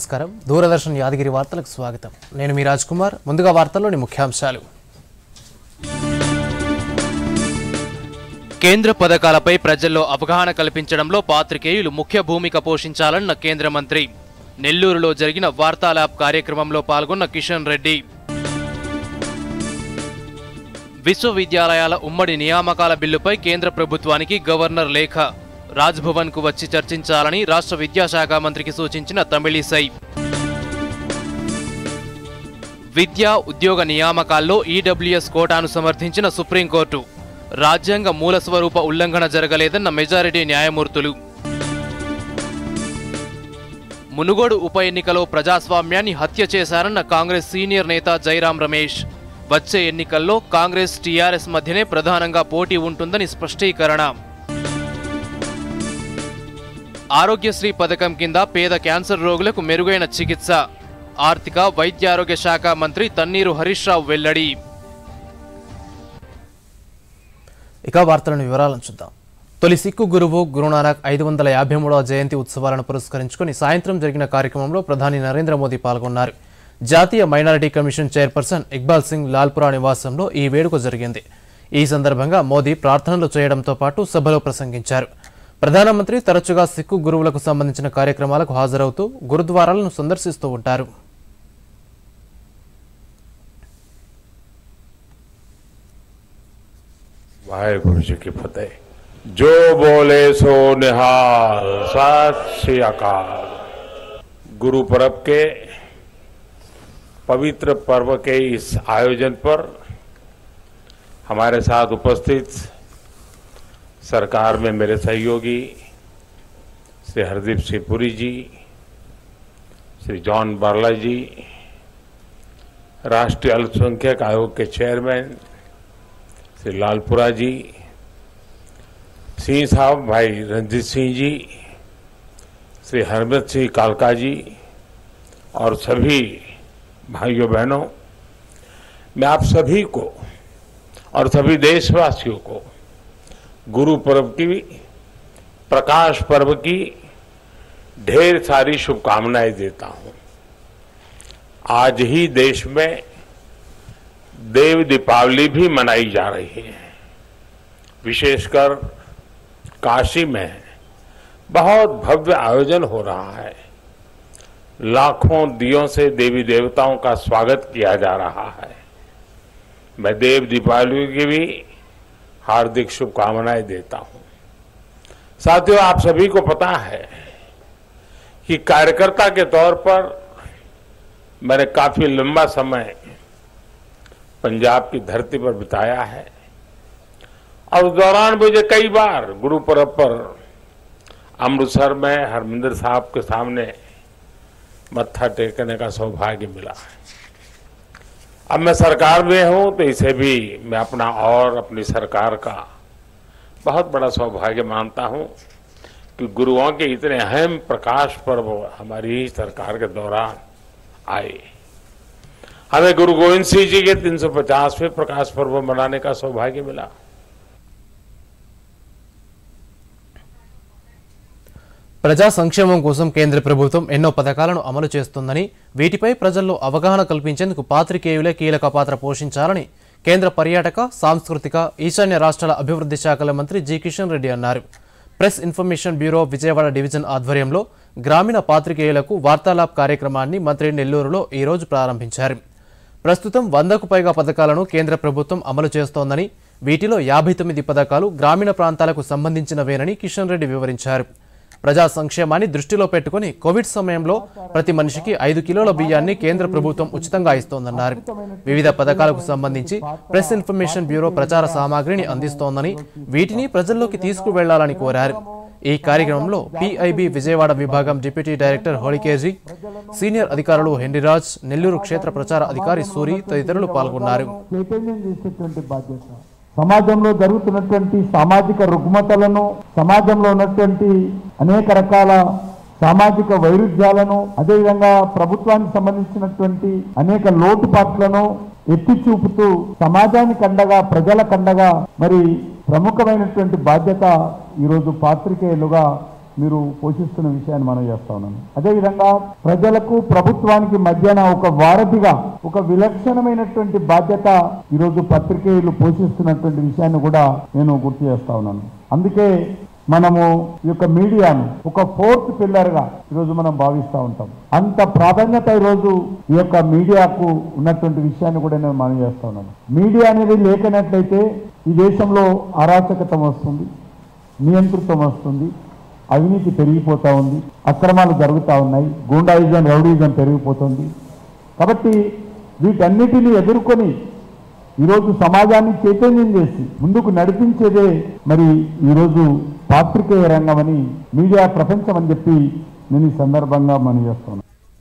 నమస్కారం దూరదర్శన్ యాదగిరి వార్తలకు స్వాగతం నేను మీ రాజ్ కుమార్ ముందుగా వార్తల్లోని ముఖ్యాంశాలు కేంద్ర పథకాలపై ప్రజల్లో అవగాహన కల్పించడంలో పాత్రికేయులు ముఖ్య భూమిక పోషించాలన్న కేంద్ర మంత్రి నెల్లూరులో జరిగిన వార్తాలాప్ కార్యక్రమంలో పాల్గొన్న కిషన్ రెడ్డి విశ్వవిద్యాలయాల ఉమ్మడి నియామకాల బిల్లుపై కేంద్ర ప్రభుత్వానికి గవర్నర్ లేఖ రాజ్భవన్కు వచ్చి చర్చించాలని రాష్ట్ర విద్యాశాఖ మంత్రికి సూచించిన తమిళిసై విద్యా ఉద్యోగ నియామకాల్లో ఈడబ్ల్యూఎస్ కోటాను సమర్థించిన సుప్రీంకోర్టు రాజ్యాంగ మూలస్వరూప ఉల్లంఘన జరగలేదన్న మెజారిటీ న్యాయమూర్తులు మునుగోడు ఉప ఎన్నికలో ప్రజాస్వామ్యాన్ని హత్య చేశారన్న కాంగ్రెస్ సీనియర్ నేత జైరాం రమేష్ వచ్చే ఎన్నికల్లో కాంగ్రెస్ టీఆర్ఎస్ మధ్యనే ప్రధానంగా పోటీ ఉంటుందని స్పష్టీకరణ ఆరోగ్యశ్రీ పథకం కింద పేద క్యాన్సర్ రోగులకు మెరుగైన చికిత్స ఆర్థిక వైద్యారోగ్య శాఖ మంత్రి తన్నీరు హరీష్ రావు వెల్లడి ఇక వార్తలను వివరాలను చూద్దాం తొలి సిక్కు గురువు గురునానక్ ఐదు వందల యాభై మూడవ జయంతి ఉత్సవాలను పురస్కరించుకుని సాయంత్రం జరిగిన కార్యక్రమంలో ప్రధాని నరేంద్ర మోదీ పాల్గొన్నారు జాతీయ minority commission chairperson Iqbal Singh Lalpura నివాసంలో ఈ వేడుక జరిగింది ఈ సందర్భంగా మోదీ ప్రార్థనలు చేయడంతో పాటు సభలో ప్రసంగించారు ప్రధానమంత్రి తరచుగా సిక్కు గురువులకు సంబంధించిన కార్యక్రమాలకు హాజరవుతూ గురుద్వారాలను సందర్శిస్తూ ఉంటారు वाहेगुरु जी की फतेह जो बोले सो निहाल सत श्री अकाल गुरु पर्व के पवित्र पर्व के इस आयोजन पर हमारे साथ उपस्थित सरकार में मेरे सहयोगी श्री हरदीप सिंह पुरी जी श्री जॉन बार्ला जी राष्ट्रीय अल्पसंख्यक आयोग के चेयरमैन श्री लालपुरा जी सिंह साहब भाई रंजीत सिंह जी श्री हरमत सिंह कालका जी और सभी भाइयों बहनों मैं आप सभी को और सभी देशवासियों को गुरु पर्व की प्रकाश पर्व की ढेर सारी शुभकामनाएं देता हूं आज ही देश में देव दीपावली भी मनाई जा रही है विशेषकर काशी में बहुत भव्य आयोजन हो रहा है लाखों दियों से देवी देवताओं का स्वागत किया जा रहा है मैं देव दीपावली की भी हार्दिक शुभकामनाएं देता हूं साथियों आप सभी को पता है कि कार्यकर्ता के तौर पर मैंने काफी लंबा समय पंजाब की धरती पर बिताया है और उस दौरान मुझे कई बार गुरु पर्व पर अमृतसर में हरमिंदर साहब के सामने मत्था टेकने का सौभाग्य मिला है अब मैं सरकार में हूं तो इसे भी मैं अपना और अपनी सरकार का बहुत बड़ा सौभाग्य मानता हूं कि गुरुओं के इतने अहम प्रकाश पर्व हमारी ही सरकार के दौरान आए हमें गुरु गोविंद सिंह जी के 350वें प्रकाश पर्व मनाने का सौभाग्य मिला ప్రజా సంక్షేమం కోసం కేంద్ర ప్రభుత్వం ఎన్నో పథకాలను అమలు చేస్తుందని వీటిపై ప్రజల్లో అవగాహన కల్పించేందుకు పాత్రికేయులే కీలక పాత్ర పోషించాలని కేంద్ర పర్యాటక సాంస్కృతిక ఈశాన్య రాష్ట్రాల అభివృద్ధి శాఖల మంత్రి జి కిషన్ రెడ్డి అన్నారు press information bureau Vijayawada division ఆధ్వర్యంలో గ్రామీణ పాత్రికేయులకు వార్తాలాప్ కార్యక్రమాన్ని మంత్రి నెల్లూరులో ఈరోజు ప్రారంభించారు ప్రస్తుతం వందకు పైగా పథకాలను కేంద్ర ప్రభుత్వం అమలు చేస్తోందని వీటిలో యాభై తొమ్మిది పథకాలు గ్రామీణ ప్రాంతాలకు సంబంధించినవేనని కిషన్ రెడ్డి వివరించారు ప్రజా సంక్షేమాన్ని దృష్టిలో పెట్టుకుని కోవిడ్ సమయంలో ప్రతి మనిషికి ఐదు కిలోల బియ్యాన్ని కేంద్ర ప్రభుత్వం ఉచితంగా ఇస్తోందన్నారు వివిధ పథకాలకు సంబంధించి ప్రెస్ ఇన్ఫర్మేషన్ బ్యూరో ప్రచార సామాగ్రిని అందిస్తోందని వీటిని ప్రజల్లోకి తీసుకువెళ్లాలని కోరారు ఈ కార్యక్రమంలో పిఐబి విజయవాడ విభాగం డిప్యూటీ డైరెక్టర్ హోళికేజీ సీనియర్ అధికారులు హెన్రీరాజ్ నెల్లూరు క్షేత్ర ప్రచార అధికారి సూరి తదితరులు పాల్గొన్నారు చైతన్యం చేసేటువంటి బాధ్యత సమాజంలో జరుగుతున్నటువంటి సామాజిక రుగ్మతలను సమాజంలో ఉన్నటువంటి అనేక రకాల సామాజిక వైరుధ్యాలను అదేవిధంగా ప్రభుత్వానికి సంబంధించినటువంటి అనేక లోటుపాట్లను ఎత్తి చూపుతూ సమాజానికి అండగా ప్రజలకు అండగా మరి ప్రముఖమైనటువంటి బాధ్యత ఈరోజు పాత్రికేయులుగా మీరు పోషిస్తున్న విషయాన్ని మనం చేస్తా ఉన్నాను అదేవిధంగా ప్రజలకు ప్రభుత్వానికి మధ్యన ఒక వారధిగా ఒక విలక్షణమైనటువంటి బాధ్యత ఈరోజు పత్రికేయులు పోషిస్తున్నటువంటి విషయాన్ని కూడా నేను గుర్తు చేస్తా ఉన్నాను అందుకే మనము ఈ యొక్క మీడియాను ఒక ఫోర్త్ పిల్లర్ గా ఈరోజు మనం భావిస్తూ ఉంటాం అంత ప్రాధాన్యత ఈరోజు ఈ యొక్క మీడియాకు ఉన్నటువంటి విషయాన్ని కూడా నేను మనం చేస్తా ఉన్నాను మీడియా అనేది లేకనట్లయితే ఈ దేశంలో అరాచకత వస్తుంది నియంతృత్వం వస్తుంది అవినీతి పెరిగిపోతా ఉంది అక్రమాలు జరుగుతూ ఉన్నాయి గూండాయిజం రౌడీజం పెరిగిపోతుంది కాబట్టి వీటన్నిటిని ఎదుర్కొని ఈరోజు సమాజాన్ని చైతన్యం చేసి ముందుకు నడిపించేదే మరి ఈరోజు పాత్రికేయ రంగం అని మీడియా ప్రపంచం అని చెప్పి నేను ఈ సందర్భంగా మనం చేస్తున్నాను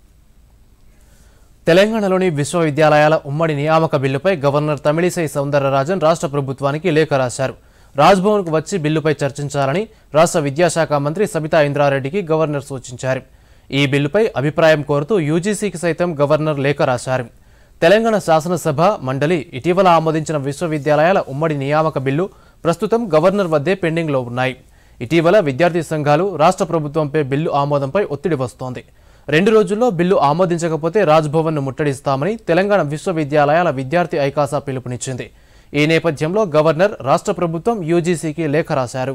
తెలంగాణలోని విశ్వవిద్యాలయాల ఉమ్మడి నియామక బిల్లుపై గవర్నర్ తమిళిసై సౌందరరాజన్ రాష్ట్ర ప్రభుత్వానికి లేఖ రాశారు రాజ్భవన్కు వచ్చి బిల్లుపై చర్చించాలని రాష్ట్ర విద్యాశాఖ మంత్రి సబితా ఇంద్రారెడ్డికి గవర్నర్ సూచించారు ఈ బిల్లుపై అభిప్రాయం కోరుతూ యూజీసీకి సైతం గవర్నర్ లేఖ రాశారు తెలంగాణ శాసనసభ మండలి ఇటీవల ఆమోదించిన విశ్వవిద్యాలయాల ఉమ్మడి నియామక బిల్లు ప్రస్తుతం గవర్నర్ వద్దే పెండింగ్లో ఉన్నాయి ఇటీవల విద్యార్థి సంఘాలు రాష్ట్ర ప్రభుత్వంపై బిల్లు ఆమోదంపై ఒత్తిడి వస్తోంది రెండు రోజుల్లో బిల్లు ఆమోదించకపోతే రాజ్భవన్ను ముట్టడిస్తామని తెలంగాణ విశ్వవిద్యాలయాల విద్యార్థి ఐకాసా పిలుపునిచ్చింది ఈ నేపథ్యంలో గవర్నర్ రాష్ట్ర ప్రభుత్వం యూజీసీకి లేఖ రాశారు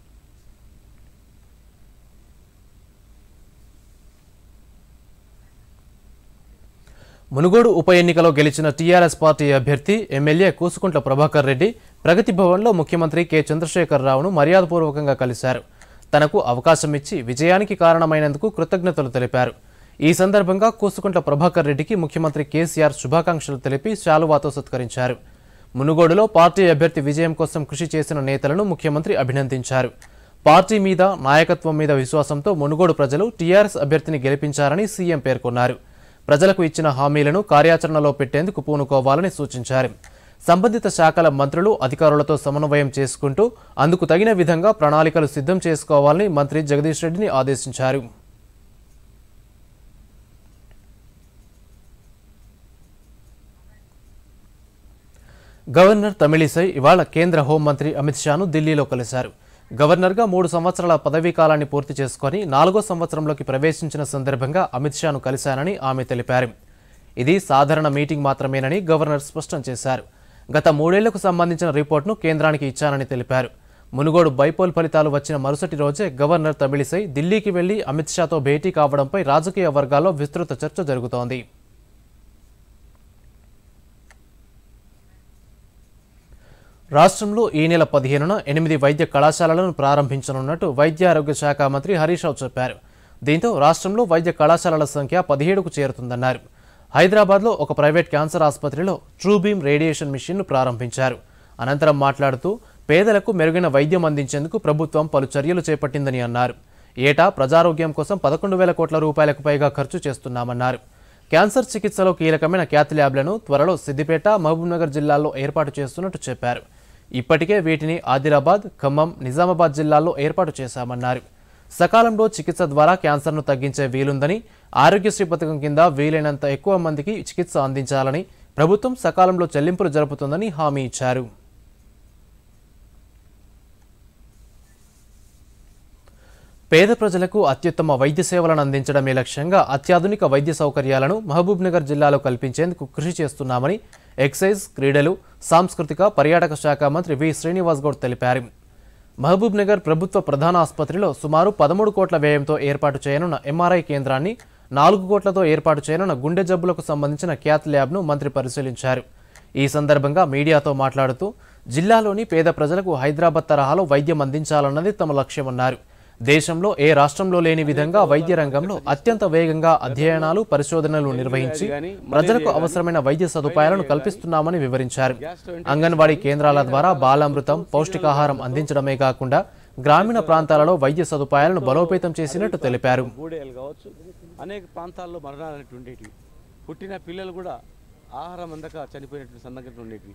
మునుగోడు ఉప ఎన్నికలో గెలిచిన టీఆర్ఎస్ పార్టీ అభ్యర్థి ఎమ్మెల్యే కూసుకుంట్ల ప్రభాకర్ రెడ్డి ప్రగతి భవన్లో ముఖ్యమంత్రి కె చంద్రశేఖరరావును మర్యాదపూర్వకంగా కలిశారు తనకు అవకాశం ఇచ్చి విజయానికి కారణమైనందుకు కృతజ్ఞతలు తెలిపారు ఈ సందర్భంగా కూసుకుంట్ల ప్రభాకర్ రెడ్డికి ముఖ్యమంత్రి కేసీఆర్ శుభాకాంక్షలు తెలిపి శాలువాతో సత్కరించారు మునుగోడులో పార్టీ అభ్యర్థి విజయం కోసం కృషి చేసిన నేతలను ముఖ్యమంత్రి అభినందించారు పార్టీ మీద నాయకత్వం మీద విశ్వాసంతో మునుగోడు ప్రజలు టీఆర్ఎస్ అభ్యర్థిని గెలిపించారని సీఎం పేర్కొన్నారు ప్రజలకు ఇచ్చిన హామీలను కార్యాచరణలో పెట్టేందుకు పూనుకోవాలని సూచించారు సంబంధిత శాఖల మంత్రులు అధికారులతో సమన్వయం చేసుకుంటూ అందుకు తగిన విధంగా ప్రణాళికలు సిద్ధం చేసుకోవాలని మంత్రి జగదీష్ రెడ్డిని ఆదేశించారు గవర్నర్ తమిళిసై ఇవాళ కేంద్ర హోంమంత్రి అమిత్ షాను ఢిల్లీలో కలిశారు గవర్నర్గా మూడు సంవత్సరాల పదవీ కాలాన్ని పూర్తి చేసుకొని నాలుగో సంవత్సరంలోకి ప్రవేశించిన సందర్భంగా అమిత్ షాను కలిశానని ఆమె తెలిపారు ఇది సాధారణ మీటింగ్ మాత్రమేనని గవర్నర్ స్పష్టం చేశారు గత మూడేళ్లకు సంబంధించిన రిపోర్ట్ను కేంద్రానికి ఇచ్చానని తెలిపారు మునుగోడు బైపోల్ ఫలితాలు వచ్చిన మరుసటి రోజే గవర్నర్ తమిళిసై ఢిల్లీకి వెళ్లి అమిత్ షాతో భేటీ కావడంపై రాజకీయ వర్గాల్లో విస్తృత చర్చ జరుగుతోంది రాష్ట్రంలో ఈ నెల పదిహేనున ఎనిమిది వైద్య కళాశాలలను ప్రారంభించనున్నట్టు వైద్య ఆరోగ్య శాఖ మంత్రి హరీష్ రావు చెప్పారు దీంతో రాష్ట్రంలో వైద్య కళాశాలల సంఖ్య పదిహేడుకు చేరుతుందన్నారు హైదరాబాద్లో ఒక ప్రైవేట్ క్యాన్సర్ ఆసుపత్రిలో ట్రూబీమ్ రేడియేషన్ మిషన్ను ప్రారంభించారు అనంతరం మాట్లాడుతూ పేదలకు మెరుగైన వైద్యం అందించేందుకు ప్రభుత్వం పలు చర్యలు చేపట్టిందని అన్నారు ఏటా ప్రజారోగ్యం కోసం పదకొండు వేల కోట్ల రూపాయలకు పైగా ఖర్చు చేస్తున్నామన్నారు క్యాన్సర్ చికిత్సలో కీలకమైన క్యాత్ ల్యాబ్లను త్వరలో సిద్దిపేట మహబూబ్నగర్ జిల్లాల్లో ఏర్పాటు చేస్తున్నట్టు చెప్పారు ఇప్పటికే వీటిని ఆదిలాబాద్ ఖమ్మం నిజామాబాద్ జిల్లాల్లో ఏర్పాటు చేశామన్నారు సకాలంలో చికిత్స ద్వారా క్యాన్సర్ను తగ్గించే వీలుందని ఆరోగ్యశ్రీ పథకం కింద వీలైనంత ఎక్కువ మందికి చికిత్స అందించాలని ప్రభుత్వం సకాలంలో చెల్లింపులు జరుపుతుందని హామీ ఇచ్చారు పేద ప్రజలకు అత్యుత్తమ వైద్య సేవలను అందించడమే లక్ష్యంగా అత్యాధునిక వైద్య సౌకర్యాలను మహబూబ్నగర్ జిల్లాలో కల్పించేందుకు కృషి చేస్తున్నామని ఎక్సైజ్ క్రీడలు సాంస్కృతిక పర్యాటక శాఖ మంత్రి వి శ్రీనివాస్ గౌడ్ తెలిపారు మహబూబ్నగర్ ప్రభుత్వ ప్రధాన ఆసుపత్రిలో సుమారు పదమూడు కోట్ల వ్యయంతో ఏర్పాటు చేయనున్న ఎంఆర్ఐ కేంద్రాన్ని నాలుగు కోట్లతో ఏర్పాటు చేయనున్న గుండె జబ్బులకు సంబంధించిన క్యాత్ ల్యాబ్ను మంత్రి పరిశీలించారు ఈ సందర్భంగా మీడియాతో మాట్లాడుతూ జిల్లాలోని పేద ప్రజలకు హైదరాబాద్ తరహాలో వైద్యం అందించాలన్నది తమ లక్ష్యమన్నారు దేశంలో ఏ రాష్ట్రంలో లేని విధంగా వైద్య రంగంలో అత్యంత వేగంగా అధ్యయనాలు పరిశోధనలు నిర్వహించి ప్రజలకు అవసరమైన వైద్య సదుపాయాలను కల్పిస్తున్నామని వివరించారు అంగన్వాడీ కేంద్రాల ద్వారా బాలామృతం పౌష్టికాహారం అందించడమే కాకుండా గ్రామీణ ప్రాంతాలలో వైద్య సదుపాయాలను బలోపేతం చేసినట్టు తెలిపారు గూడేలు కావచ్చు అనేక ప్రాంతాల్లో మరణాలు అనేవి ఉండేటివి పుట్టిన పిల్లలు కూడా ఆహారం అందక చనిపోయినటువంటి సందర్భాలు ఉండేటివి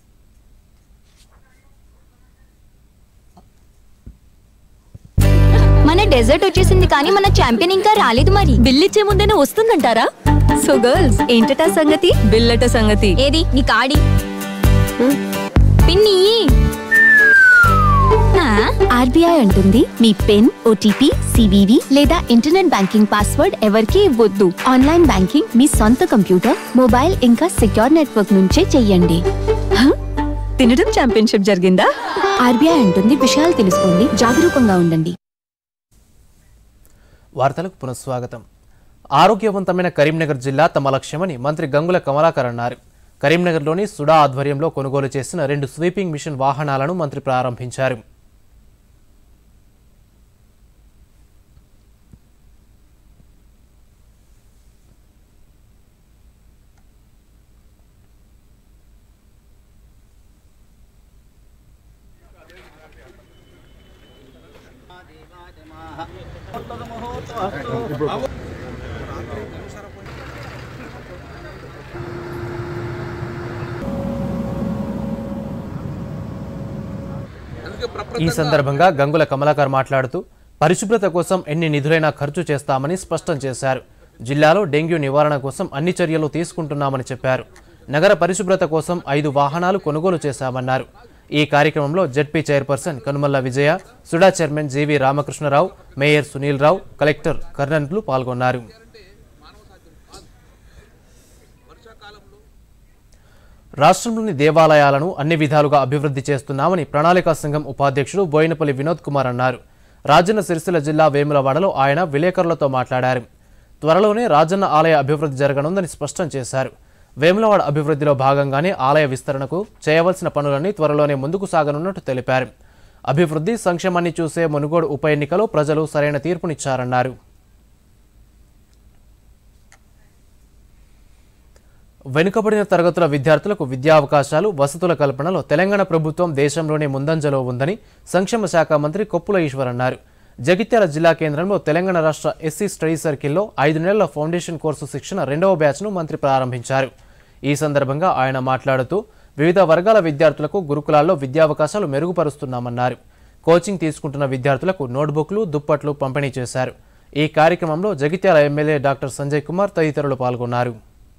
మన డెజర్ట్ వచ్చేసింది కానీ మన ఛాంపియన్ ఇంకా రాలేదు మరి బిల్లిచ్చే ముందేనే వస్తుందంటారా సో గర్ల్స్ ఏంటట సంగతి బిల్లట సంగతి ఏది నీ కాడి పిన్ని ఆ. ఆర్బీఐ అంటుంది మీ పిన్ ఓటీపీ సివివి లేదా ఇంటర్నెట్ బ్యాంకింగ్ పాస్వర్డ్ ఎవరికీ ఇవ్వద్దు ఆన్లైన్ బ్యాంకింగ్ మీ సొంత కంప్యూటర్ మొబైల్ ఇంకా సెక్యూర్ నెట్వర్క్ నుంచే చెయ్యండి హ? తినడం ఛాంపియన్షిప్ జరిగిందా ఆర్బీఐ అంటుంది విషయాలు తెలుసుకోండి జాగరూకంగా ఉండండి వార్తలకు పునఃస్వాగతం ఆరోగ్యవంతమైన కరీంనగర్ జిల్లా తమ లక్ష్యమని మంత్రి గంగుల కమలాకర్ అన్నారు కరీంనగర్లోని సుడా ఆధ్వర్యంలో కొనుగోలు చేసిన రెండు స్వీపింగ్ మిషన్ వాహనాలను మంత్రి ప్రారంభించారు ఈ సందర్భంగా గంగుల కమలాకర్ మాట్లాడుతూ పరిశుభ్రత కోసం ఎన్ని నిధులైనా ఖర్చు చేస్తామని స్పష్టం చేశారు జిల్లాలో డెంగ్యూ నివారణ కోసం అన్ని చర్యలు తీసుకుంటున్నామని చెప్పారు నగర పరిశుభ్రత కోసం ఐదు వాహనాలు కొనుగోలు చేశామన్నారు ఈ కార్యక్రమంలో ZP chairperson Kanumalla Vijaya SUDA chairman GV Ramakrishna Rao mayor Sunil Rao collector కర్ణన్లు పాల్గొన్నారు రాష్ట్రంలోని దేవాలయాలను అన్ని విధాలుగా అభివృద్ధి చేస్తున్నామని ప్రణాళికా సంఘం ఉపాధ్యక్షుడు బోయినపల్లి వినోద్ కుమార్ అన్నారు రాజన్న సిరిసిల్ల జిల్లా వేములవాడలో ఆయన విలేకరులతో మాట్లాడారు త్వరలోనే రాజన్న ఆలయ అభివృద్ధి జరగనుందని స్పష్టం చేశారు వేములవాడ అభివృద్ధిలో భాగంగానే ఆలయ విస్తరణకు చేయవలసిన పనులన్నీ త్వరలోనే ముందుకు సాగనున్నట్టు తెలిపారు అభివృద్ధి సంక్షేమాన్ని చూసే మునుగోడు ఉప ఎన్నికలో ప్రజలు సరైన తీర్పునిచ్చారన్నారు వెనుకబడిన తరగతుల విద్యార్థులకు విద్యా అవకాశాలు వసతుల కల్పనలో తెలంగాణ ప్రభుత్వం దేశంలోనే ముందంజలో ఉందని సంక్షేమ శాఖ మంత్రి కొప్పుల ఈశ్వర్ అన్నారు జగిత్యాల జిల్లా కేంద్రంలో తెలంగాణ రాష్ట్ర ఎస్సీ స్టడీ సర్కిల్లో ఐదు నెలల ఫౌండేషన్ కోర్సు శిక్షణ రెండవ బ్యాచ్ను మంత్రి ప్రారంభించారు ఈ సందర్భంగా ఆయన మాట్లాడుతూ వివిధ వర్గాల విద్యార్థులకు గురుకులాల్లో విద్యావకాశాలు మెరుగుపరుస్తున్నామన్నారు కోచింగ్ తీసుకుంటున్న విద్యార్థులకు నోట్బుక్లు దుప్పట్లు పంపిణీ చేశారు ఈ కార్యక్రమంలో జగిత్యాల ఎమ్మెల్యే డాక్టర్ సంజయ్ కుమార్ తదితరులు పాల్గొన్నారు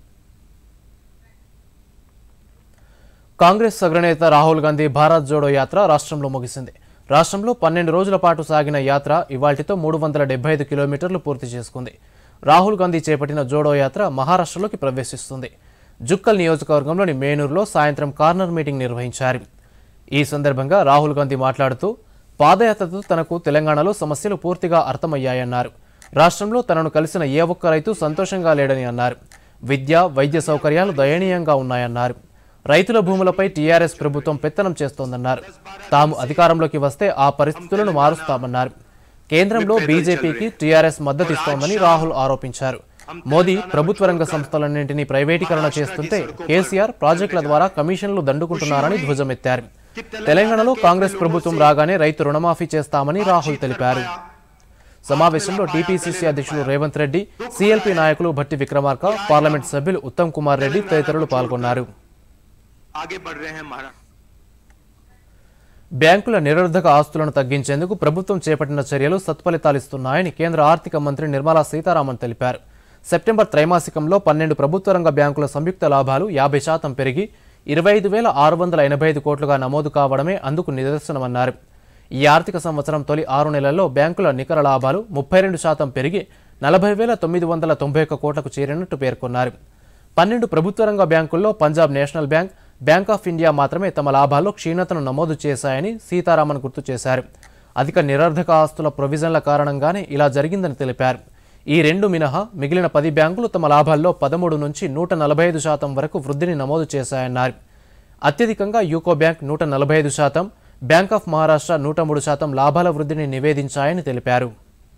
కాంగ్రెస్ అగ్రనేత రాహుల్ గాంధీ భారత్ జోడో యాత్ర రాష్ట్రంలో ముగిసింది రాష్ట్రంలో పన్నెండు రోజుల పాటు సాగిన యాత్ర ఇవాల్టితో మూడు వందల డెబ్బై ఐదు కిలోమీటర్లు పూర్తి చేసుకుంది రాహుల్ గాంధీ చేపట్టిన జోడో యాత్ర మహారాష్ట్రలోకి ప్రవేశిస్తుంది జుక్కల్ నియోజకవర్గంలోని మేనూరులో సాయంత్రం కార్నర్ మీటింగ్ నిర్వహించారు ఈ సందర్భంగా రాహుల్ గాంధీ మాట్లాడుతూ పాదయాత్రతో తనకు తెలంగాణలో సమస్యలు పూర్తిగా అర్థమయ్యాయన్నారు రాష్ట్రంలో తనను కలిసిన ఏ ఒక్క రైతు సంతోషంగా లేడని అన్నారు విద్య వైద్య సౌకర్యాలు దయనీయంగా ఉన్నాయన్నారు రైతుల భూములపై టీఆర్ఎస్ ప్రభుత్వం పెత్తనం చేస్తోందన్నారు తాము అధికారంలోకి వస్తే ఆ పరిస్థితులను మారుస్తామన్నారు కేంద్రంలో బీజేపీకి టీఆర్ఎస్ మద్దతిస్తోందని రాహుల్ ఆరోపించారు మోదీ ప్రభుత్వ రంగ సంస్థలన్నింటినీ ప్రైవేటీకరణ చేస్తుంటే కేసీఆర్ ప్రాజెక్టుల ద్వారా కమిషన్లు దండుకుంటున్నారని ధ్వజమెత్తారు తెలంగాణలో కాంగ్రెస్ ప్రభుత్వం రాగానే రైతు రుణమాఫీ చేస్తామని రాహుల్ తెలిపారు సమావేశంలో టీపీసీసీ అధ్యక్షులు రేవంత్ రెడ్డి సీఎల్పీ నాయకులు భట్టి విక్రమార్క పార్లమెంట్ సభ్యులు ఉత్తమ్ కుమార్ రెడ్డి తదితరులు పాల్గొన్నారు आगे बढ़ रहे हैं महाराज బ్యాంకుల నిరర్ధక ఆస్తులను తగ్గించేందుకు ప్రభుత్వం చేపట్టిన చర్యలు సత్ఫలితాలిస్తున్నాయని కేంద్ర ఆర్థిక మంత్రి నిర్మలా సీతారామన్ తెలిపారు సెప్టెంబర్ త్రైమాసికంలో పన్నెండు ప్రభుత్వ రంగ బ్యాంకుల సంయుక్త లాభాలు యాభై శాతం పెరిగి ఇరవై ఐదు వేల ఆరు వందల ఎనభై ఐదు కోట్లుగా నమోదు కావడమే అందుకు నిదర్శనమన్నారు ఈ ఆర్థిక సంవత్సరం తొలి ఆరు నెలల్లో బ్యాంకుల నికర లాభాలు ముప్పై రెండు శాతం పెరిగి నలభై వేల తొమ్మిది వందల తొంభై ఒక్క కోట్లకు చేరినట్టు పేర్కొన్నారు పన్నెండు ప్రభుత్వ రంగ బ్యాంకుల్లో Punjab national bank bank of India మాత్రమే తమ లాభాల్లో క్షీణతను నమోదు చేశాయని సీతారామన్ గుర్తు చేశారు అధిక నిరర్ధక ఆస్తుల ప్రొవిజన్ల కారణంగానే ఇలా జరిగిందని తెలిపారు ఈ రెండు మినహా మిగిలిన పది బ్యాంకులు తమ లాభాల్లో పదమూడు నుంచి నూట నలభై ఐదు శాతం వరకు వృద్ధిని నమోదు చేశాయన్నారు అత్యధికంగా యూకో బ్యాంక్ నూట నలభై ఐదు శాతం బ్యాంక్ ఆఫ్ మహారాష్ట్ర నూట మూడు శాతం లాభాల వృద్ధిని నివేదించాయని తెలిపారు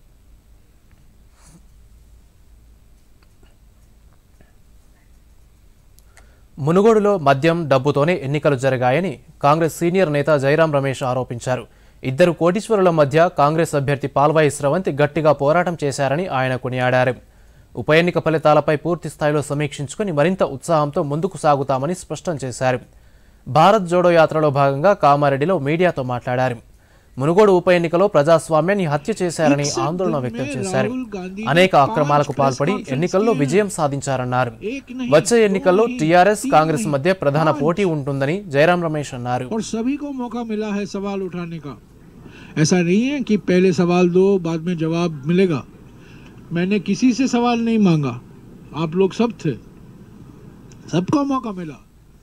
మునుగోడులో మద్యం డబ్బుతోనే ఎన్నికలు జరిగాయని కాంగ్రెస్ సీనియర్ నేత జైరాం రమేష్ ఆరోపించారు ఇద్దరు కోటీశ్వరుల మధ్య కాంగ్రెస్ అభ్యర్థి పాల్వాయి స్రవంతి గట్టిగా పోరాటం చేశారని ఆయన కొనియాడారు ఉప ఎన్నిక ఫలితాలపై పూర్తి స్థాయిలో సమీక్షించుకుని మరింత ఉత్సాహంతో ముందుకు సాగుతామని స్పష్టం చేశారు భారత్ జోడో యాత్రలో భాగంగా కామారెడ్డిలో మీడియాతో మాట్లాడారు మునుగోడు ఉప ఎన్నికలో ప్రజాస్వామ్యాన్ని హత్య చేశారని ఆందోళన వ్యక్తం చేశారు అనేక అక్రమాలకు పాల్పడి ఎన్నికల్లో విజయం సాధించారన్నారు వచ్చే ఎన్నికల్లో టీఆర్ఎస్ కాంగ్రెస్ మధ్య ప్రధాన పోటీ ఉంటుందని జయరాం రమేష్ అన్నారు और सभी को मौका मिला है सवाल उठाने का ऐसा नहीं है कि पहले सवाल दो बाद में जवाब मिलेगा मैंने किसी से सवाल नहीं मांगा आप लोग सब थे सबको मौका मिला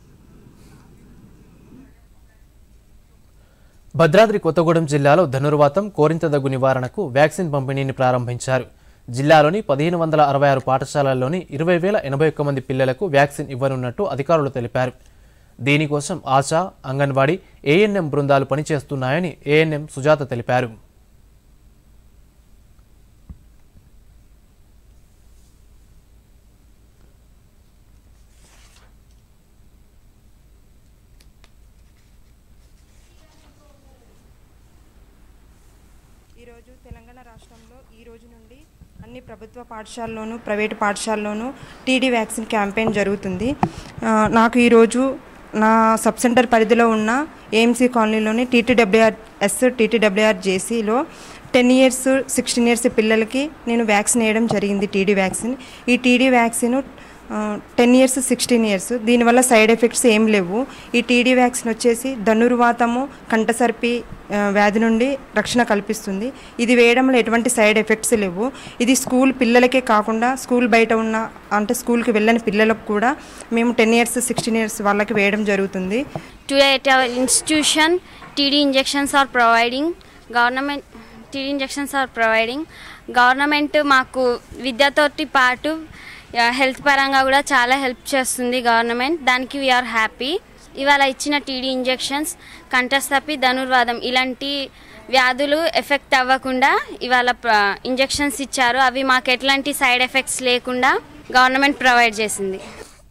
భద్రాద్రి కొత్తగూడెం జిల్లాలో ధనుర్వాతం కోరింత దగ్గు నివారణకు వ్యాక్సిన్ పంపిణీని ప్రారంభించారు జిల్లాలోని పదిహేను వందల అరవై ఆరు పాఠశాలల్లోని ఇరవై వేల ఎనభై ఒక్క మంది పిల్లలకు వ్యాక్సిన్ ఇవ్వనున్నట్టు అధికారులు తెలిపారు దీనికోసం ఆశా అంగన్వాడీ ఏఎన్ఎం బృందాలు పనిచేస్తున్నాయని ఏఎన్ఎం సుజాత తెలిపారు ఈరోజు తెలంగాణ రాష్ట్రంలో ఈ రోజు నుండి అన్ని ప్రభుత్వ పాఠశాలలోను ప్రైవేటు పాఠశాలలోను టీడీ వ్యాక్సిన్ క్యాంపెయిన్ జరుగుతుంది ఆ, నాకు ఈరోజు నా సబ్ సెంటర్ పరిధిలో ఉన్న ఏఎంసీ కాలనీలోని టీటీడబ్ల్యూఆర్ ఎస్ టీటీడబ్ల్యూఆర్ జేసీలో టెన్ ఇయర్స్ సిక్స్టీన్ ఇయర్స్ పిల్లలకి నేను వ్యాక్సిన్ వేయడం జరిగింది టీడీ వ్యాక్సిన్ ఈ TD vaccine ten years sixteen years దీనివల్ల సైడ్ ఎఫెక్ట్స్ ఏం లేవు ఈ టీడీ వ్యాక్సిన్ వచ్చేసి ధనుర్వాతము కంటసర్పి ఆ, వ్యాధి నుండి రక్షణ కల్పిస్తుంది ఇది వేయడంలో ఎటువంటి సైడ్ ఎఫెక్ట్స్ లేవు ఇది స్కూల్ పిల్లలకే కాకుండా స్కూల్ బయట ఉన్న అంటే స్కూల్కి వెళ్ళని పిల్లలకు కూడా మేము టెన్ ఇయర్స్ సిక్స్టీన్ ఇయర్స్ వాళ్ళకి వేయడం జరుగుతుంది to at our institution td injections are providing government td injections are providing government మాకు విద్యతోటి పాటు హెల్త్ పరంగా కూడా చాలా హెల్ప్ చేస్తుంది గవర్నమెంట్ దానికి వీఆర్ హ్యాపీ ఇవాళ ఇచ్చిన టీడీ ఇంజెక్షన్స్ కంఠస్థపి ధనుర్వాదం ఇలాంటి వ్యాధులు ఎఫెక్ట్ అవ్వకుండా ఇవాళ ఇంజెక్షన్స్ ఇచ్చారు అవి మాకు ఎట్లాంటి సైడ్ ఎఫెక్ట్స్ లేకుండా గవర్నమెంట్ ప్రొవైడ్ చేసింది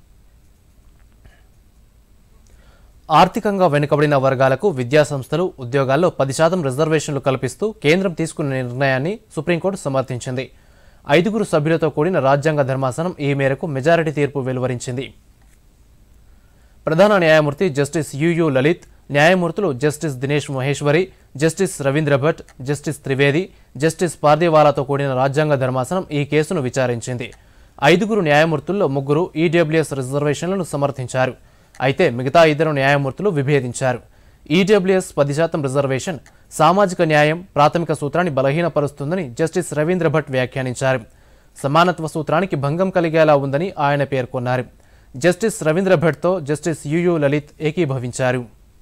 ఆర్థికంగా వెనుకబడిన వర్గాలకు విద్యా సంస్థలు ఉద్యోగాల్లో పది శాతం రిజర్వేషన్లు కల్పిస్తూ కేంద్రం తీసుకున్న నిర్ణయాన్ని సుప్రీంకోర్టు సమర్థించింది ఐదుగురు సభ్యులతో కూడిన రాజ్యాంగ ధర్మాసనం ఈ మేరకు మెజారిటీ తీర్పు వెలువరించింది ప్రధాన న్యాయమూర్తి జస్టిస్ యుయు లలిత్ న్యాయమూర్తులు justice Dinesh Maheshwari justice Ravindra Bhat justice Trivedi justice పార్దేవాలాతో కూడిన రాజ్యాంగ ధర్మాసనం ఈ కేసును విచారించింది ఐదుగురు న్యాయమూర్తుల్లో ముగ్గురు ఈడబ్ల్యూఎస్ రిజర్వేషన్లను సమర్థించారు అయితే మిగతా ఇద్దరు న్యాయమూర్తులు విభేదించారు ఈడబ్ల్యూఎస్ పది శాతం రిజర్వేషన్ సామాజిక న్యాయం ప్రాథమిక సూత్రాన్ని బలహీనపరుస్తుందని జస్టిస్ రవీంద్ర భట్ వ్యాఖ్యానించారు సమానత్వ సూత్రానికి భంగం కలిగేలా ఉందని ఆయన పేర్కొన్నారు జస్టిస్ రవీంద్ర భట్తో జస్టిస్ యుయు లలిత్ ఏకీభవించారు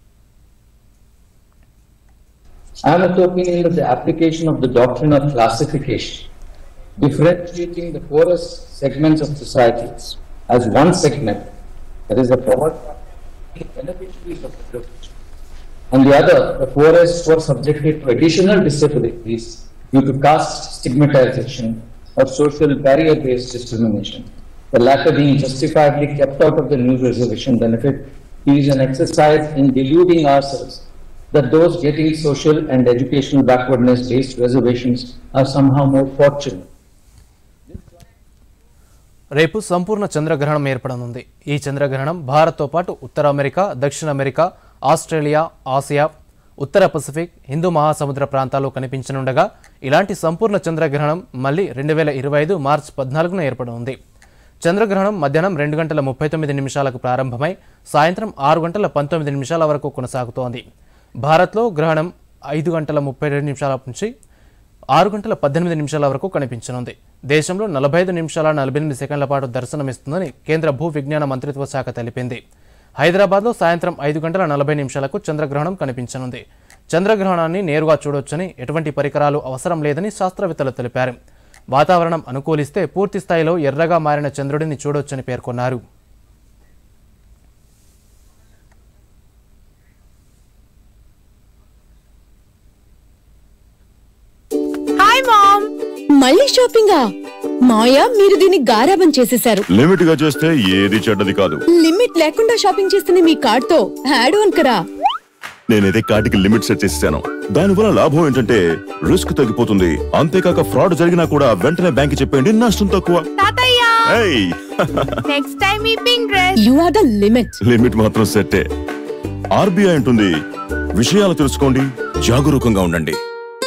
I am of the opinion that the application of the doctrine of classification, differentiating the poorest segments of societies as one segment, that is the poverty beneficiaries of the privilege, and the other, the poorest who are subjected to additional disabilities due to caste stigmatization or social barrier-based discrimination. The latter being justifiably kept out of the new reservation benefit is an exercise in deluding ourselves that those getting social and educational backwardness based reservations are somehow more fortunate. రేపు సంపూర్ణ చంద్రగ్రహణం ఏర్పడనుంది ఈ చంద్రగ్రహణం భారత్తో పాటు ఉత్తర America దక్షిణ America Australia Asia ఉత్తర పసిఫిక్ హిందూ మహాసముద్ర ప్రాంతాల్లో కనిపించనుండగా ఇలాంటి సంపూర్ణ చంద్రగ్రహణం మళ్ళీ రెండు వేల ఇరవై ఐదు మార్చి పద్నాలుగున ఏర్పడనుంది చంద్రగ్రహణం మధ్యాహ్నం రెండు గంటల ముప్పై తొమ్మిది నిమిషాలకు ప్రారంభమై సాయంత్రం ఆరు గంటల పంతొమ్మిది నిమిషాల వరకు కొనసాగుతోంది భారత్లో గ్రహణం ఐదు గంటల ముప్పై రెండు నిమిషాల నుంచి ఆరు గంటల పద్దెనిమిది నిమిషాల వరకు కనిపించనుంది దేశంలో నలభై ఐదు నిమిషాల నలభై ఎనిమిది సెకండ్ల పాటు దర్శనమిస్తుందని కేంద్ర భూ విజ్ఞాన మంత్రిత్వ శాఖ తెలిపింది హైదరాబాద్లో సాయంత్రం ఐదు గంటల నలభై నిమిషాలకు చంద్రగ్రహణం కనిపించనుంది చంద్రగ్రహణాన్ని నేరుగా చూడొచ్చని ఎటువంటి పరికరాలు అవసరం లేదని శాస్త్రవేత్తలు తెలిపారు వాతావరణం అనుకూలిస్తే పూర్తి స్థాయిలో ఎర్రగా మారిన చంద్రుడిని చూడొచ్చని పేర్కొన్నారు హాయ్ మామ్ మళ్ళీ షాపింగా మాయా మీరు దీన్ని గారాబం చేసేశారు లిమిట్ గా చేస్తే ఏది చెడ్డది కాదు లిమిట్ లేకుండా షాపింగ్ చేస్తున్న మీ కార్డ్ తో యాడ్ ఆన్ కరా నేనైతే కార్డుకి లిమిట్ సెట్ చేసేసాను దానివల్ల లాభం ఏంటంటే రిస్క్ తగ్గిపోతుంది అంతేకాక ఫ్రాడ్ జరిగినా కూడా వెంటనే బ్యాంక్ చెప్పండి నష్టం తక్కువ ఏయ్! నెక్స్ట్ టైం ఈ pink dress you are the limit limit మాత్రం సెట్టే ఆర్బీఐ అంటుంది విషయాలు తెలుసుకోండి జాగరూకంగా ఉండండి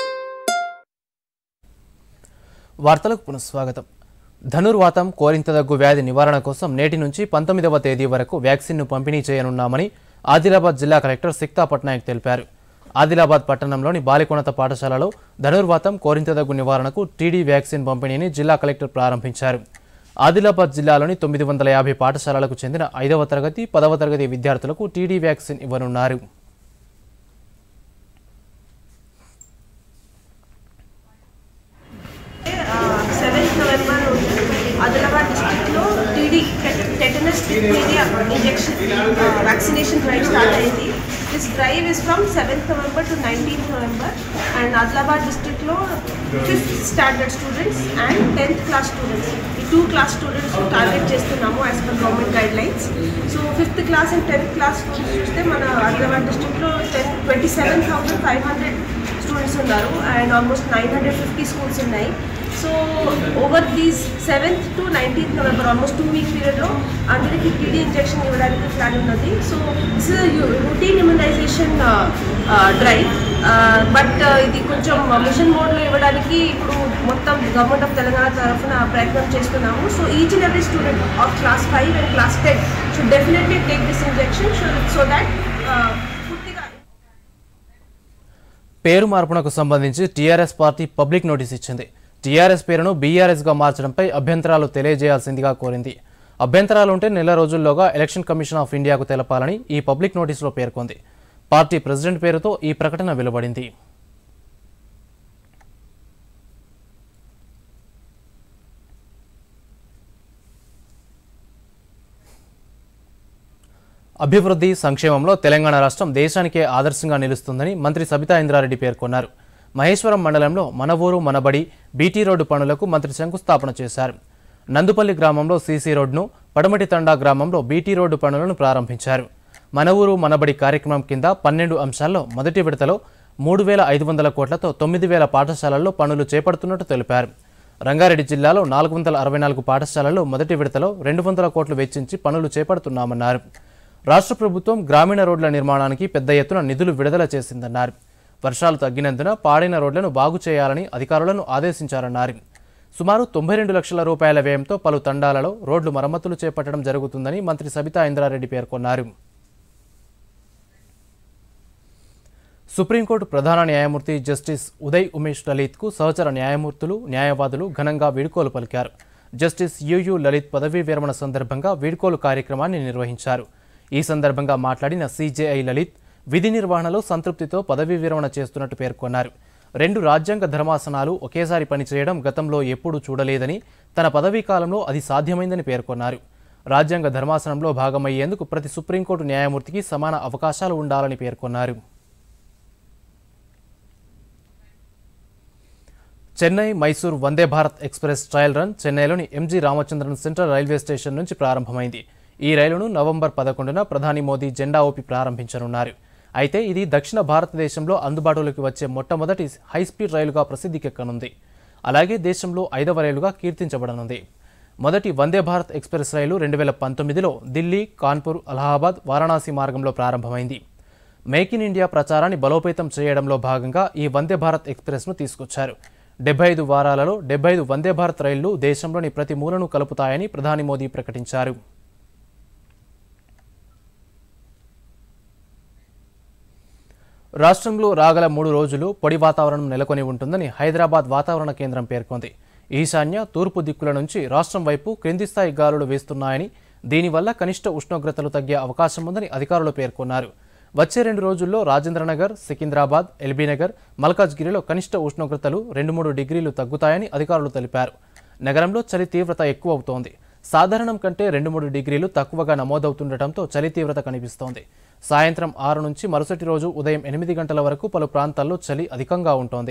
వార్తలకు పునఃస్వాగతం ధనుర్వాతం కోరింత దగ్గు వ్యాధి నివారణ కోసం నేటి నుంచి పంతొమ్మిదవ తేదీ వరకు వ్యాక్సిన్ను పంపిణీ చేయనున్నామని ఆదిలాబాద్ జిల్లా కలెక్టర్ సిక్తా పట్నాయక్ తెలిపారు ఆదిలాబాద్ పట్టణంలోని బాలికోన్నత పాఠశాలలో ధనుర్వాతం కోరింతదగ్గు నివారణకు టీడీ వ్యాక్సిన్ పంపిణీని జిల్లా కలెక్టర్ ప్రారంభించారు ఆదిలాబాద్ జిల్లాలోని తొమ్మిది వందల యాభై పాఠశాలలకు చెందిన ఐదవ తరగతి పదవ తరగతి విద్యార్థులకు టీడీ వ్యాక్సిన్ ఇవ్వనున్నారు సెవెంత్ నవంబర్ ఆదిలాబాద్ డిస్ట్రిక్ట్లో TD tetanus diphtheria injection vaccination drive start అయింది this drive is from seventh November to nineteenth November and Adilabad డిస్ట్రిక్ట్లో fifth standard students and tenth class students ఈ టూ క్లాస్ స్టూడెంట్స్ టార్గెట్ చేస్తున్నాము as per government guidelines so fifth class and tenth class చూస్తే మన ఆదిలాబాద్ డిస్ట్రిక్ట్లో ten twenty seven thousand five hundred students ఉన్నారు and almost nine hundred fifty schools ఉన్నాయి so over these seventh to nineteenth November almost two week పీరియడ్లో అందరికీ TD injection ఇవ్వడానికి plan ఉన్నది so this is routine immunisation drive but ఇది కొంచెం machine మోడ్లో ఇవ్వడానికి ఇప్పుడు మొత్తం గవర్నమెంట్ ఆఫ్ తెలంగాణ తరఫున ప్రయత్నం చేస్తున్నాము so each and every student of class five and class ten should definitely take this injection so that పేరు మార్పునకు సంబంధించి టీఆర్ఎస్ పార్టీ పబ్లిక్ నోటీస్ ఇచ్చింది టీఆర్ఎస్ పేరును బీఆర్ఎస్గా మార్చడంపై అభ్యంతరాలు తెలియజేయాల్సిందిగా కోరింది అభ్యంతరాలు ఉంటే నెల రోజుల్లోగా ఎలక్షన్ కమిషన్ ఆఫ్ ఇండియాకు తెలపాలని ఈ పబ్లిక్ నోటీసులో పేర్కొంది పార్టీ ప్రెసిడెంట్ పేరుతో ఈ ప్రకటన వెలువడింది అభివృద్ధి సంక్షేమంలో తెలంగాణ రాష్ట్రం దేశానికే ఆదర్శంగా నిలుస్తుందని మంత్రి సబితా ఇంద్రారెడ్డి పేర్కొన్నారు మహేశ్వరం మండలంలో మన ఊరు మనబడి బీటీ రోడ్డు పనులకు మంత్రి శంకుస్థాపన చేశారు నందుపల్లి గ్రామంలో సీసీ రోడ్డును పడమటి తండా గ్రామంలో బీటీ రోడ్డు పనులను ప్రారంభించారు మన ఊరు మనబడి కార్యక్రమం కింద పన్నెండు అంశాల్లో మొదటి విడతలో మూడు వేల ఐదు వందల కోట్లతో తొమ్మిది వేల పాఠశాలల్లో పనులు చేపడుతున్నట్టు తెలిపారు రంగారెడ్డి జిల్లాలో నాలుగు వందల అరవై నాలుగు పాఠశాలల్లో మొదటి విడతలో రెండు వందల కోట్లు వెచ్చించి పనులు చేపడుతున్నామన్నారు రాష్ట్ర ప్రభుత్వం గ్రామీణ రోడ్ల నిర్మాణానికి పెద్ద ఎత్తున నిధులు విడుదల చేసిందన్నారు వర్షాలు తగ్గినందున పాడైన రోడ్లను బాగు చేయాలని అధికారులను ఆదేశించారన్నారు సుమారు తొంభై రెండు లక్షల రూపాయల వ్యయంతో పలు తండాలలో రోడ్లు మరమ్మతులు చేపట్టడం జరుగుతుందని మంత్రి సబితా ఇంద్రారెడ్డి పేర్కొన్నారు సుప్రీంకోర్టు ప్రధాన న్యాయమూర్తి జస్టిస్ ఉదయ్ ఉమేష్ లలిత్కు సహచర న్యాయమూర్తులు న్యాయవాదులు ఘనంగా వీడ్కోలు పలికారు జస్టిస్ యుయు లలిత్ పదవీ విరమణ సందర్భంగా వీడ్కోలు కార్యక్రమాన్ని నిర్వహించారు ఈ సందర్భంగా మాట్లాడిన సీజేఐ లలిత్ విధి నిర్వహణలో సంతృప్తితో పదవీ విరమణ చేస్తున్నట్టు పేర్కొన్నారు రెండు రాజ్యాంగ ధర్మాసనాలు ఒకేసారి పనిచేయడం గతంలో ఎప్పుడూ చూడలేదని తన పదవీ కాలంలో అది సాధ్యమైందని పేర్కొన్నారు రాజ్యాంగ ధర్మాసనంలో భాగమయ్యేందుకు ప్రతి సుప్రీంకోర్టు న్యాయమూర్తికి సమాన అవకాశాలు ఉండాలని పేర్కొన్నారు Chennai Mysore Vande Bharat express trial run చెన్నైలోని MG Ramachandran central railway station నుంచి ప్రారంభమైంది ఈ రైలును నవంబర్ పదకొండున ప్రధాని మోదీ జెండా ఊపి ప్రారంభించనున్నారు అయితే ఇది దక్షిణ భారతదేశంలో అందుబాటులోకి వచ్చే మొట్టమొదటి హైస్పీడ్ రైలుగా ప్రసిద్ధికెక్కనుంది అలాగే దేశంలో ఐదవ రైలుగా కీర్తించబడనుంది మొదటి వందే భారత్ ఎక్స్ప్రెస్ రైలు రెండు వేల పంతొమ్మిదిలో ఢిల్లీ కాన్పూర్ అలహాబాద్ వారణాసి మార్గంలో ప్రారంభమైంది మేక్ ఇన్ ఇండియా ప్రచారాన్ని బలోపేతం చేయడంలో భాగంగా ఈ వందే భారత్ ఎక్స్ప్రెస్ను తీసుకొచ్చారు డెబ్బై ఐదు వారాలలో డెబ్బై ఐదు వందే భారత్ రైళ్లు దేశంలోని ప్రతి మూలను కలుపుతాయని ప్రధాని మోదీ ప్రకటించారు రాష్ట్రంలో రాగల మూడు రోజులు పొడి వాతావరణం నెలకొని ఉంటుందని హైదరాబాద్ వాతావరణ కేంద్రం పేర్కొంది ఈశాన్య తూర్పు దిక్కుల నుంచి రాష్ట్రం వైపు క్రింది స్థాయి గాలులు వేస్తున్నాయని దీనివల్ల కనిష్ట ఉష్ణోగ్రతలు తగ్గే అవకాశం ఉందని అధికారులు పేర్కొన్నారు వచ్చే రెండు రోజుల్లో రాజేంద్రనగర్ సికింద్రాబాద్ ఎల్బీనగర్ మల్కాజ్గిరిలో కనిష్ట ఉష్ణోగ్రతలు రెండు మూడు డిగ్రీలు తగ్గుతాయని అధికారులు తెలిపారు నగరంలో చలి తీవ్రత ఎక్కువ అవుతోంది సాధారణం కంటే రెండు మూడు డిగ్రీలు తక్కువగా నమోదవుతుండటంతో చలి తీవ్రత కనిపిస్తోంది సాయంత్రం ఆరు నుంచి మరుసటి రోజు ఉదయం ఎనిమిది గంటల వరకు పలు ప్రాంతాల్లో చలి అధికంగా ఉంటోంది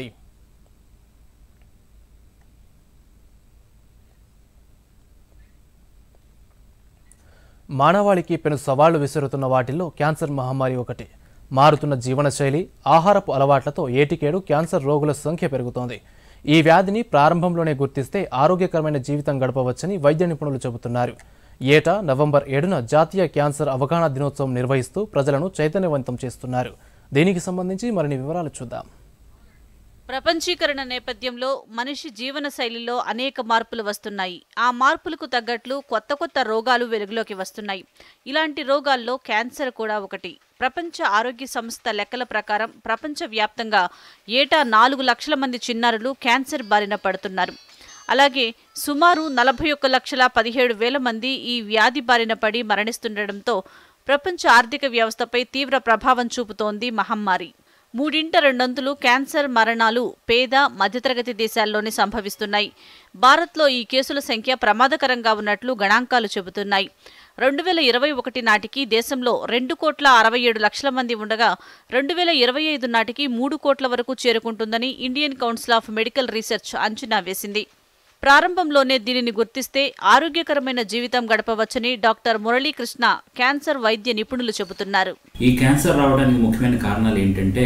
మానవాళికి పెను సవాళ్లు విసురుతున్న వాటిల్లో క్యాన్సర్ మహమ్మారి ఒకటి మారుతున్న జీవనశైలి ఆహారపు అలవాట్లతో ఏటికేడు క్యాన్సర్ రోగుల సంఖ్య పెరుగుతోంది ఈ వ్యాధిని ప్రారంభంలోనే గుర్తిస్తే ఆరోగ్యకరమైన జీవితం గడపవచ్చని వైద్య నిపుణులు చెబుతున్నారు ఏటా నవంబర్ ఏడున జాతీయ క్యాన్సర్ అవగాహన దినోత్సవం నిర్వహిస్తూ ప్రజలను చైతన్యవంతం చేస్తున్నారు దీనికి సంబంధించి మరిన్ని వివరాలు చూద్దాం ప్రపంచీకరణ నేపథ్యంలో మనిషి జీవన శైలిలో అనేక మార్పులు వస్తున్నాయి ఆ మార్పులకు తగ్గట్లు కొత్త కొత్త రోగాలు వెలుగులోకి వస్తున్నాయి ఇలాంటి రోగాల్లో క్యాన్సర్ కూడా ఒకటి ప్రపంచ ఆరోగ్య సంస్థ లెక్కల ప్రకారం ప్రపంచవ్యాప్తంగా ఏటా నాలుగు లక్షల మంది చిన్నారులు క్యాన్సర్ బారిన పడుతున్నారు అలాగే సుమారు నలభై ఒక్క లక్షల పదిహేడు వేల మంది ఈ వ్యాధి బారిన పడి మరణిస్తుండటంతో ప్రపంచ ఆర్థిక వ్యవస్థపై తీవ్ర ప్రభావం చూపుతోంది మహమ్మారి మూడింట రెండొంతులు క్యాన్సర్ మరణాలు పేద మధ్యతరగతి దేశాల్లోనే సంభవిస్తున్నాయి భారత్లో ఈ కేసుల సంఖ్య ప్రమాదకరంగా ఉన్నట్లు గణాంకాలు చెబుతున్నాయి రెండు వేల ఇరవై ఒకటి నాటికి దేశంలో రెండు కోట్ల అరవై ఏడు లక్షల మంది ఉండగా రెండు వేల ఇరవై ఐదు నాటికి మూడు కోట్ల వరకు చేరుకుంటుందని Indian council of medical research అంచనా వేసింది ప్రారంభంలోనే దీనిని గుర్తిస్తే ఆరోగ్యకరమైన జీవితం గడపవచ్చని డాక్టర్ మురళీకృష్ణ క్యాన్సర్ వైద్య నిపుణులు చెబుతున్నారు ఈ క్యాన్సర్ రావడానికి ముఖ్యమైన కారణాలు ఏంటంటే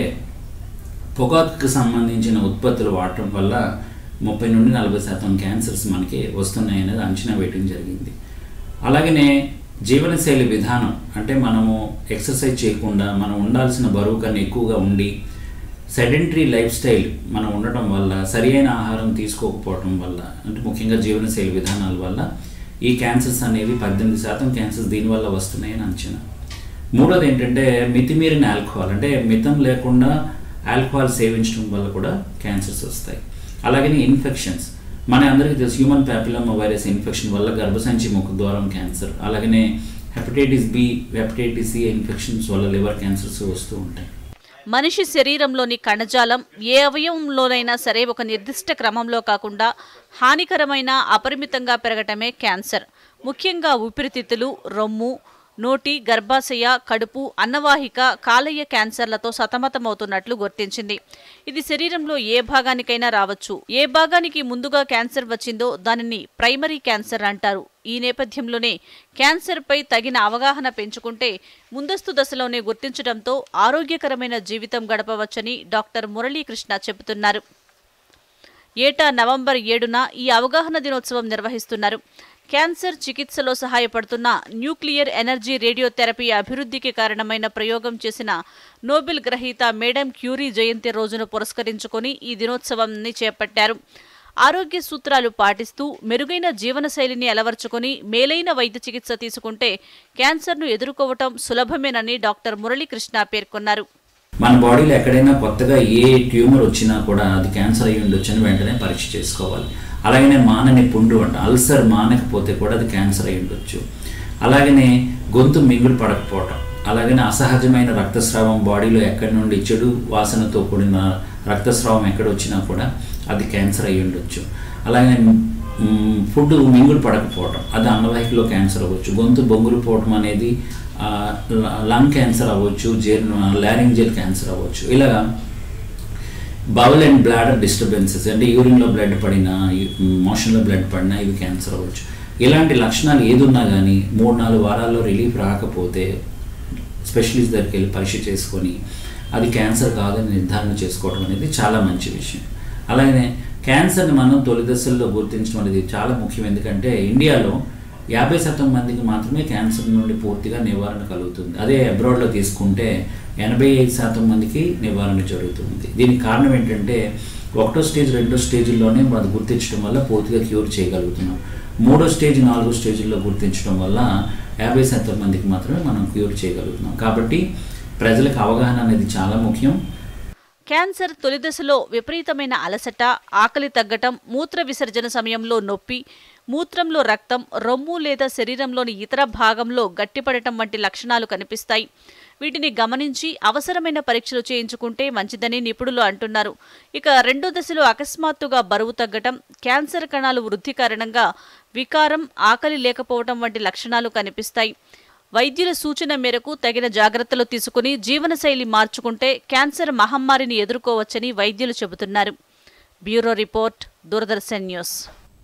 పొగాకుకు సంబంధించిన ఉత్పత్తులు వాడటం వల్ల ముప్పై నుండి నలభై శాతం క్యాన్సర్స్ మనకి వస్తున్నాయి అనేది అంచనా వేయడం జరిగింది అలాగనే జీవనశైలి విధానం అంటే మనము ఎక్సర్సైజ్ చేయకుండా మనం ఉండాల్సిన బరువు కన్నా ఎక్కువగా ఉండి సెడెంటరీ లైఫ్ స్టైల్ మనం ఉండటం వల్ల సరియైన ఆహారం తీసుకోకపోవటం వల్ల అంటే ముఖ్యంగా జీవనశైలి విధానాల వల్ల ఈ క్యాన్సర్స్ అనేవి పద్దెనిమిది శాతం క్యాన్సర్స్ దీనివల్ల వస్తున్నాయని అంచనా మూడోది ఏంటంటే మితిమీరిన ఆల్కహాల్ అంటే మితం లేకుండా ఆల్కహాల్ సేవించడం వల్ల కూడా క్యాన్సర్స్ వస్తాయి అలాగనే ఇన్ఫెక్షన్స్ మన అందరికీ తెలుసు హ్యూమన్ ప్యాపిలమా వైరస్ ఇన్ఫెక్షన్ వల్ల గర్భసంచి ముఖ ద్వారం క్యాన్సర్ అలాగనే hepatitis B hepatitis C infections వల్ల లివర్ క్యాన్సర్స్ వస్తూ ఉంటాయి మనిషి శరీరంలోని కణజాలం ఏ అవయవంలోనైనా సరే ఒక నిర్దిష్ట క్రమంలో కాకుండా హానికరమైన అపరిమితంగా పెరగటమే క్యాన్సర్ ముఖ్యంగా ఊపిరితిత్తులు రొమ్ము నోటి గర్భాశయ కడుపు అన్నవాహిక కాలేయ క్యాన్సర్లతో సతమతమవుతున్నట్లు గుర్తించింది ఇది శరీరంలో ఏ భాగానికైనా రావచ్చు ఏ భాగానికి ముందుగా క్యాన్సర్ వచ్చిందో దానిని ప్రైమరీ క్యాన్సర్ అంటారు ఈ నేపథ్యంలోనే క్యాన్సర్పై తగిన అవగాహన పెంచుకుంటే ముందస్తు దశలోనే గుర్తించడంతో ఆరోగ్యకరమైన జీవితం గడపవచ్చని డాక్టర్ మురళీకృష్ణ చెబుతున్నారు ఏటా నవంబర్ ఏడున ఈ అవగాహన దినోత్సవం నిర్వహిస్తున్నారు క్యాన్సర్ చికిత్సలో సహాయపడుతున్న న్యూక్లియర్ ఎనర్జీ రేడియోథెరపీ అభివృద్ధికి కారణమైన ప్రయోగం చేసిన నోబెల్ గ్రహీత మేడం క్యూరీ జయంతి రోజును పురస్కరించుకొని ఈ దినోత్సవాన్ని చేపట్టారు ఆరోగ్య సూత్రాలు పాటిస్తూ మెరుగైన జీవనశైలిని అలవర్చుకొని మేలైన వైద్య చికిత్స తీసుకుంటే క్యాన్సర్ను ఎదుర్కోవటం సులభమేనని డాక్టర్ మురళీకృష్ణ పేర్కొన్నారు మన బాడీలో ఎక్కడైనా కొత్తగా ఏ ట్యూమర్ వచ్చినా కూడా అది క్యాన్సర్ అయ్యి ఉండొచ్చు అని వెంటనే పరీక్ష చేసుకోవాలి అలాగనే మానని పుండు అంట అల్సర్ మానకపోతే కూడా అది క్యాన్సర్ అయి ఉండొచ్చు అలాగనే గొంతు మింగులు పడకపోవటం అలాగనే అసహజమైన రక్తస్రావం బాడీలో ఎక్కడి నుండి చెడు వాసనతో కూడిన రక్తస్రావం ఎక్కడ వచ్చినా కూడా అది క్యాన్సర్ అయి ఉండొచ్చు అలాగే ఫుడ్ మింగులు పడకపోవటం అది అన్నవాహికలో క్యాన్సర్ అవ్వచ్చు గొంతు బొంగులు పోవటం అనేది లంగ్ క్యాన్సర్ అవ్వచ్చు జీర్ణ లారింజల్ క్యాన్సర్ అవ్వచ్చు ఇలాగా బౌల్ అండ్ బ్లాడర్ డిస్టర్బెన్సెస్ అంటే యూరిన్లో బ్లడ్ పడినా మోషన్లో బ్లడ్ పడినా ఇవి క్యాన్సర్ అవ్వచ్చు ఇలాంటి లక్షణాలు ఏదున్నా కానీ మూడు నాలుగు వారాల్లో రిలీఫ్ రాకపోతే స్పెషలిస్ట్ దగ్గరికి వెళ్ళి పరీక్ష చేసుకొని అది క్యాన్సర్ కాదని నిర్ధారణ చేసుకోవడం అనేది చాలా మంచి విషయం అలాగే క్యాన్సర్ని మనం తొలి దశల్లో గుర్తించడం అనేది చాలా ముఖ్యం ఎందుకంటే ఇండియాలో యాభై శాతం మందికి మాత్రమే క్యాన్సర్ నుండి పూర్తిగా నివారణ కలుగుతుంది అదే అబ్రాడ్లో తీసుకుంటే ఎనభై ఐదు శాతం మందికి నివారణ జరుగుతుంది దీనికి కారణం ఏంటంటే ఒకటో స్టేజ్ రెండో స్టేజ్లోనే అది గుర్తించడం వల్ల పూర్తిగా క్యూర్ చేయగలుగుతున్నాం మూడో స్టేజ్ నాలుగో స్టేజ్లో గుర్తించడం వల్ల యాభై శాతం మందికి మాత్రమే మనం క్యూర్ చేయగలుగుతున్నాం కాబట్టి ప్రజలకు అవగాహన అనేది చాలా ముఖ్యం క్యాన్సర్ తొలి దశలో విపరీతమైన అలసట ఆకలి తగ్గటం మూత్ర విసర్జన సమయంలో నొప్పి మూత్రంలో రక్తం రొమ్ము లేదా శరీరంలోని ఇతర భాగంలో గట్టిపడటం వంటి లక్షణాలు కనిపిస్తాయి వీటిని గమనించి అవసరమైన పరీక్షలు చేయించుకుంటే మంచిదని నిపుణులు అంటున్నారు ఇక రెండో దశలో అకస్మాత్తుగా బరువు తగ్గటం క్యాన్సర్ కణాలు వృద్ధి కారణంగా వికారం ఆకలి లేకపోవటం వంటి లక్షణాలు కనిపిస్తాయి వైద్యుల సూచన మేరకు తగిన జాగ్రత్తలు తీసుకుని జీవనశైలి మార్చుకుంటే క్యాన్సర్ మహమ్మారిని ఎదుర్కోవచ్చని వైద్యులు చెబుతున్నారు బ్యూరో రిపోర్ట్ దూరదర్శన్ న్యూస్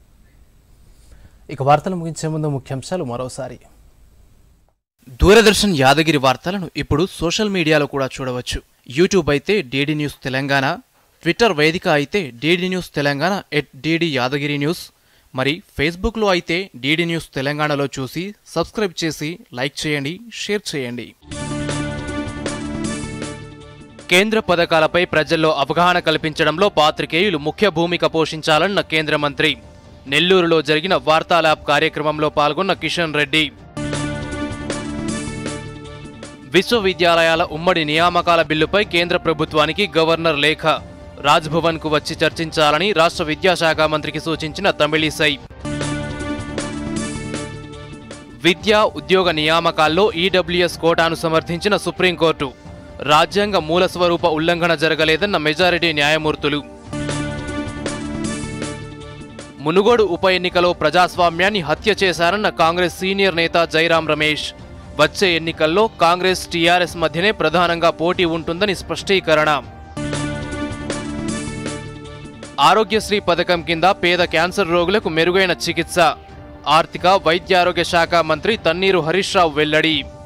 ఇక వార్తలు ముగించే ముందు ముఖ్యాంశాలు మరోసారి దూరదర్శన్ యాదగిరి వార్తలను ఇప్పుడు సోషల్ మీడియాలో కూడా చూడవచ్చు యూట్యూబ్ అయితే డీడీ న్యూస్ తెలంగాణ ట్విట్టర్ వేదిక అయితే DD news Telangana at DD Yadagiri news మరి ఫేస్బుక్లో అయితే డీడీ న్యూస్ తెలంగాణలో చూసి సబ్స్క్రైబ్ చేసి లైక్ చేయండి షేర్ చేయండి కేంద్ర పథకాలపై ప్రజల్లో అవగాహన కల్పించడంలో పాత్రికేయులు ముఖ్య భూమిక పోషించాలన్న కేంద్ర మంత్రి నెల్లూరులో జరిగిన వార్తాలాబ్ కార్యక్రమంలో పాల్గొన్న కిషన్ రెడ్డి విశ్వవిద్యాలయాల ఉమ్మడి నియామకాల బిల్లుపై కేంద్ర ప్రభుత్వానికి గవర్నర్ లేఖ రాజ్భవన్కు వచ్చి చర్చించాలని రాష్ట్ర విద్యాశాఖ మంత్రికి సూచించిన తమిళిసై విద్యా ఉద్యోగ నియామకాల్లో ఈడబ్ల్యూఎస్ కోటాను సమర్థించిన సుప్రీంకోర్టు రాజ్యాంగ మూలస్వరూప ఉల్లంఘన జరగలేదన్న మెజారిటీ న్యాయమూర్తులు మునుగోడు ఉప ఎన్నికలో ప్రజాస్వామ్యాన్ని హత్య చేశారన్న కాంగ్రెస్ సీనియర్ నేత జైరాం రమేష్ వచ్చే ఎన్నికల్లో కాంగ్రెస్ టీఆర్ఎస్ మధ్యనే ప్రధానంగా పోటీ ఉంటుందని స్పష్టీకరణ ఆరోగ్యశ్రీ పథకం కింద పేద క్యాన్సర్ రోగులకు మెరుగైన చికిత్స ఆర్థిక వైద్యారోగ్య శాఖ మంత్రి తన్నీరు హరీష్ రావు వెల్లడి